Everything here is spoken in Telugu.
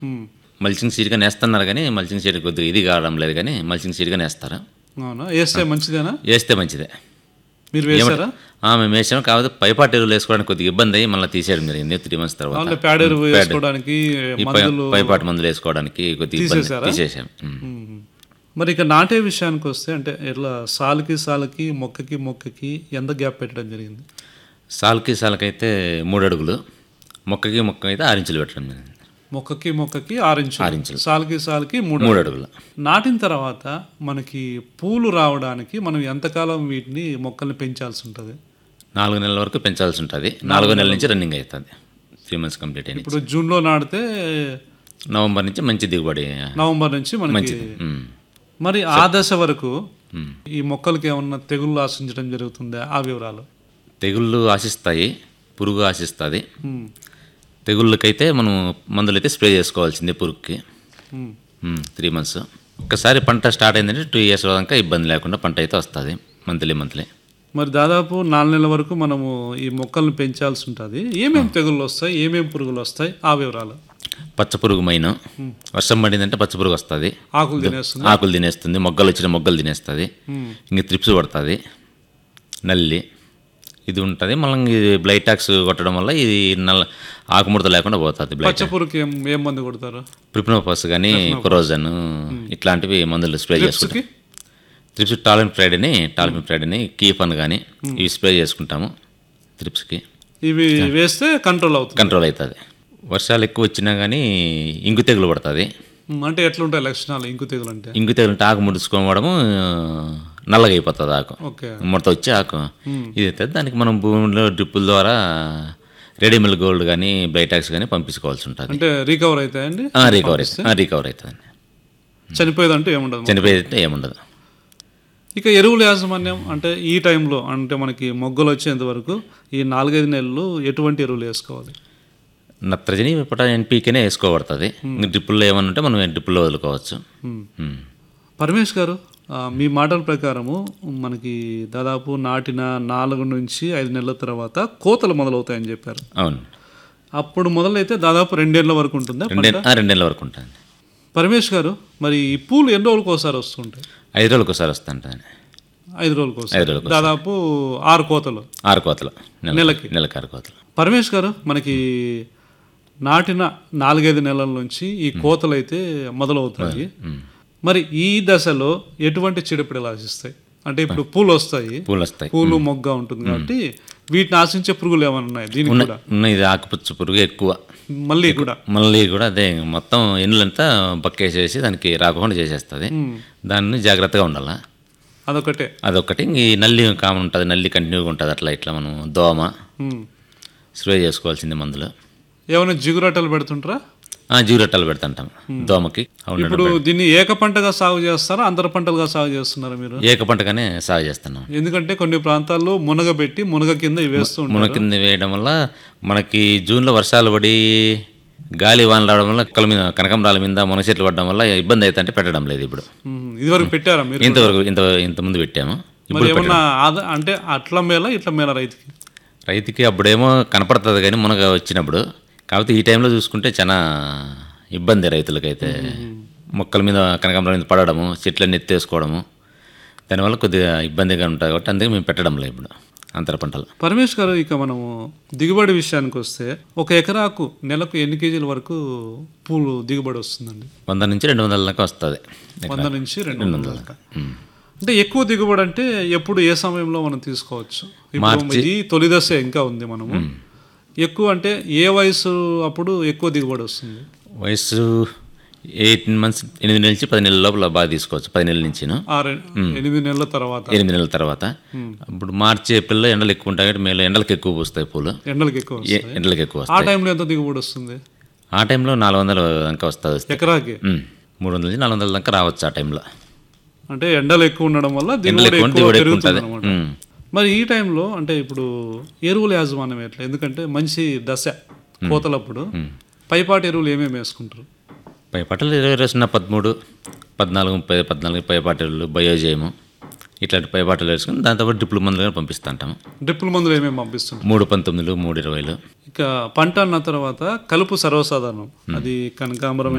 ఉమ్. మల్చింగ్ సీడ్గా నేస్తున్నారు కానీ మల్చింగ్ సీడ్ కొద్దిగా ఇది కావడం లేదు కానీ మల్చింగ్ సీడ్గా నేస్తారు అవునా వేస్తే మంచిదేనా వేస్తే మంచిదే మీరు వేసారా ఆ, మేము వేసాము కాకపోతే పైపాటి ఎరువులు వేసుకోవడానికి కొద్దిగా ఇబ్బంది అయ్యి మళ్ళీ తీసేయడం జరిగింది త్రీ మంత్స్ తర్వాత వాళ్ళ ప్యాడర్ వేసుకోవడానికి ఈ పై- మందులు పైపాటి మందులు వేసుకోవడానికి కొద్దిగా ఇబ్బంది తీసేశారా? తీసేసాం ఉమ్. ఉమ్. మరి ఇక నాటే విషయానికి వస్తే అంటే ఇట్లా సాలుకి సాలుకి మొక్కకి మొక్కకి ఎంత గ్యాప్ పెట్టడం జరిగింది సాల్కి సాల్కి మూడు అడుగులు మొక్కకి మొక్క అయితే ఆరు ఇంచులు పెట్టడం జరిగింది మొక్కకి మొక్కకి ఆరు ఇంచులు ఆరు ఇంచులు. సాలుకి సాలుకి మూడు మూడు అడుగులు నాటిన తర్వాత మనకి పూలు రావడానికి మనం ఎంతకాలం వీటిని మొక్కల్ని పెంచాల్సి ఉంటుంది నాలుగు నెలల వరకు పెంచాల్సి ఉంటుంది నాలుగో నెలల నుంచి రన్నింగ్ అవుతుంది త్రీ మంత్స్ కంప్లీట్ అయినాయి ఇప్పుడు జూన్లో నాటితే నవంబర్ నుంచి మంచి దిగుబడి నవంబర్ నుంచి మనకి మంచిది ఉమ్. మరి ఆ దశ వరకు ఉమ్. ఈ మొక్కలకి ఏమన్నా తెగుళ్ళు ఆశించడం జరుగుతుందా ఆ వివరాలు తెగుళ్ళు ఆశిస్తాయి పురుగు ఆశిస్తుంది ఉమ్. తెగుళ్ళకైతే మనం మందులు అయితే స్ప్రే చేసుకోవాల్సిందే పురుగుకి ఉమ్. త్రీ మంత్స్ ఒక్కసారి పంట స్టార్ట్ అయిందంటే టూ ఇయర్స్ దాకా ఇబ్బంది లేకుండా పంట అయితే వస్తుంది మంత్లీ మంత్లీ మరి దాదాపు నాలుగు నెలల వరకు మనము ఈ మొక్కల్ని పెంచాల్సి ఉంటుంది ఏమేమి తెగుళ్ళు వస్తాయి ఏమేమి పురుగులు వస్తాయి ఆ వివరాలు పచ్చ పురుగు మైన్ వర్షం పడిందంటే పచ్చ పురుగు వస్తుంది ఆకులు తినేస్తుంది ఆకులు తినేస్తుంది మొగ్గలు వచ్చిన మొగ్గలు తినేస్తుంది ఉమ్. ఇంక త్రిప్స్ పడుతుంది నల్లి ఇది ఉంటుంది మళ్ళీ ఇది బ్లైటాక్స్ కొట్టడం వల్ల ఇది నల్ల ఆకుముడత లేకుండా పోతుంది బ్లైట్ పచ్చ పురుగుకి ఏం ఏం మందు కొడతారు ప్రిప్నోపస్ కానీ కొరోజన్ ఇట్లాంటివి మందులు స్ప్రే చేసుకుంటాం కి త్రిప్స్ టాలిన్ ఫ్రైడ్ అని టాలిన్ ఫ్రైడ్ అని కీఫన్ కానీ ఇవి స్ప్రే చేసుకుంటాము త్రిప్స్కి ఇవి వేస్తే కంట్రోల్ అవుతుంది కంట్రోల్ అవుతుంది వర్షాలు ఎక్కువ వచ్చినా కానీ ఇంకు తెగులు పడుతుంది ఉమ్, అంటే ఎట్లుంటాయి లక్షణాలు ఇంకు తెగులు అంటే ఇంకు తెగులు అంటే ఆకు ముడుచుకోవడము నల్లగా అయిపోతుంది ఆకు ఓకే ముడత వచ్చి ఆకు ఇది అవుతుంది దానికి మనం భూమిలో డ్రిప్పుల ద్వారా రెడీమిల్ గోల్డ్ కానీ బ్లైటాక్స్ కానీ పంపించుకోవాల్సి ఉంటుంది అంటే రికవర్ అవుతాయండి రికవర్ అవుతుంది రికవర్ అవుతుంది చనిపోయేదంటూ ఏముండదు చనిపోయేది ఏముండదు ఇక ఎరువుల యాజమాన్యం అంటే ఈ టైంలో అంటే మనకి మొగ్గలు వచ్చేంత వరకు ఈ నాలుగైదు నెలలు ఎటువంటి ఎరువులు వేసుకోవాలి నత్రజని పొట ఎన్పీకేనే వేసుకోబడుతుంది ఇంక డ్రిప్పుల్లో ఏమన్నా ఉంటే మనం డ్రిప్పుల్లో వదులుకోవచ్చు ఉమ్. ఉమ్. పరమేష్ గారు ఆ, మీ మాటల ప్రకారము మనకి దాదాపు నాటిన నాలుగు నుంచి ఐదు నెలల తర్వాత కోతలు మొదలవుతాయని చెప్పారు అవును అప్పుడు మొదలైతే దాదాపు రెండేళ్ల వరకు ఉంటుందా రెండే ఆ, రెండేళ్ళ వరకు ఉంటుంది పరమేష్ గారు మరి ఈ పూలు ఎన్ని రోజులకు ఒకసారి వస్తుంటాయి ఐదు రోజులకు ఒకసారి వస్తుంటుంది ఐదు రోజులకు ఒకసారి ఐదు రోజులకు దాదాపు ఆరు కోతలు ఆరు కోతలు నెల నెలకి. నెలకి ఆరు కోతలు పరమేష్ గారు మనకి నాటిన నాలుగైదు నెలల నుంచి ఈ కోతలు అయితే మొదలవుతాయి మరి ఈ దశలో ఎటువంటి చీడపీడలు ఆశిస్తాయి అంటే ఇప్పుడు పూలు వస్తాయి పూలు వస్తాయి పూలు మొగ్గ ఉంటుంది కాబట్టి వీటిని ఆశించే పురుగులు ఏమైనా ఉన్నాయి దీనికి కూడా ఉన్న ఇది ఆకుపుచ్చ పురుగు ఎక్కువ మళ్ళీ కూడా మళ్ళీ కూడా అదే మొత్తం ఎన్నులంతా బక్కేసేసి దానికి రాకుండా చేసేస్తుంది ఉమ్, దాన్ని జాగ్రత్తగా ఉండాలా అదొకటే అదొకటి ఇంక ఈ నల్లి కామన్ ఉంటుంది నల్లి కంటిన్యూగా ఉంటుంది అట్లా ఇట్లా మనం దోమ ఉమ్. స్ప్రే చేసుకోవాల్సింది మందులు ఏమైనా జిగురట్టలు పెడుతుంటారా ఆ, జీరొట్టలు పెడుతుంటాం దోమకి అవును ఇప్పుడు దీన్ని ఏక పంటగా సాగు చేస్తారా అంతర పంటలుగా సాగు చేస్తున్నారా మీరు ఏక పంటగానే సాగు చేస్తున్నాం ఎందుకంటే కొన్ని ప్రాంతాల్లో మునగబెట్టి మునగ కింద ఇవి వేస్తూ ఉంటారు మున కింద వేయడం వల్ల మనకి జూన్లో వర్షాలు పడి గాలి వానలు రావడం వల్ల కల మీద కనకంబరాల మీద మునగ చెట్లు పడడం వల్ల ఇబ్బంది అవుతుంటే పెట్టడం లేదు ఇప్పుడు ఉమ్, ఇదివరకు పెట్టారా మీరు ఇంతవరకు ఇంత ఇంతకుముందు పెట్టాము మరి ఇప్పుడు ఏమన్నా ఆదా అంటే అట్ల మేళ ఇట్ల మేళ రైతుకి రైతుకి అప్పుడేమో కనపడుతుంది కానీ మునగ వచ్చినప్పుడు కాకపోతే ఈ టైంలో చూసుకుంటే చాలా ఇబ్బంది రైతులకైతే మొక్కల మీద కనకాంబరం మీద పడడము చెట్లన్నీ ఎత్తేసుకోవడము దానివల్ల కొద్దిగా ఇబ్బందిగా ఉంటుంది కాబట్టి అందుకే మేము పెట్టడం లేదు ఇప్పుడు అంతర పంటలు పరమేష్ గారు ఇక మనము దిగుబడి విషయానికి వస్తే ఒక ఎకరాకు నెలకు ఎన్ని కేజీల వరకు పూలు దిగుబడి వస్తుందండి వంద నుంచి రెండు వందల దాకా వస్తుంది వంద నుంచి రెండు వందల దాకా అంటే ఎక్కువ దిగుబడి అంటే ఎప్పుడు ఏ సమయంలో మనం తీసుకోవచ్చు ఇప్పుడు ఇది తొలి దశ ఇంకా ఉంది మనము ఎక్కువ అంటే ఏ వయసు అప్పుడు ఎక్కువ దిగుబడి వస్తుంది వయసు ఎయిటీన్ మంత్స్ ఎనిమిది నెలల నుంచి పది నెలల లోపల బాగా తీసుకోవచ్చు పది నెలల నుంచి ఆ రె- ఎనిమిది నెలల తర్వాత ఎనిమిది నెలల తర్వాత ఇప్పుడు మార్చి ఏప్రిల్లో ఎండలు ఎక్కువ ఉంటాయి కాబట్టి మేలో ఎండలకు ఎక్కువ పూస్తాయి పూలు ఎండలకి ఎక్కువ వస్తుంది. ఏ- ఎండలకు ఎక్కువ ఆ వస్తాయి టైంలో ఎంత దిగుబడి వస్తుంది ఆ టైంలో నాలుగు వందలు దాకా వస్తుంది వస్తే ఎకరాకి ఉమ్. మూడు వందల నుంచి నాలుగు వందల దాకా రావచ్చు ఆ టైంలో అంటే ఎండలు ఎక్కువ ఉండడం వల్ల ఎండలు దిగుబడి ఎక్కువ ఉంటే ఎక్కువ దిగుబడి ఎక్కువ పెరుగుతుంది ఉంటుంది అనమాట ఉమ్. మరి ఈ టైంలో అంటే ఇప్పుడు ఎరువుల యాజమాన్యం ఎట్లా ఎందుకంటే మంచి దశ కోతలప్పుడు పైపాటి ఎరువులు ఏమేమి వేసుకుంటారు పై పట్టలు ఇరవై ఇరవై సున్నా పదమూడు పద్నాలుగు ముప్పై పద్నాలుగు పై పాటలు బయోజయము ఇట్లాంటి పై బాటలు వేసుకుని దాంతోపాటు డ్రిప్పుల మందులు కానీ పంపిస్తూ ఉంటాము డ్రిప్పుల మందులు ఏమేమి పంపిస్తుంటారు మూడు పంతొమ్మిదిలు మూడు ఇరవైలు ఇక పంట అన్న తర్వాత కలుపు సర్వసాధారణం అది కనకాంబరం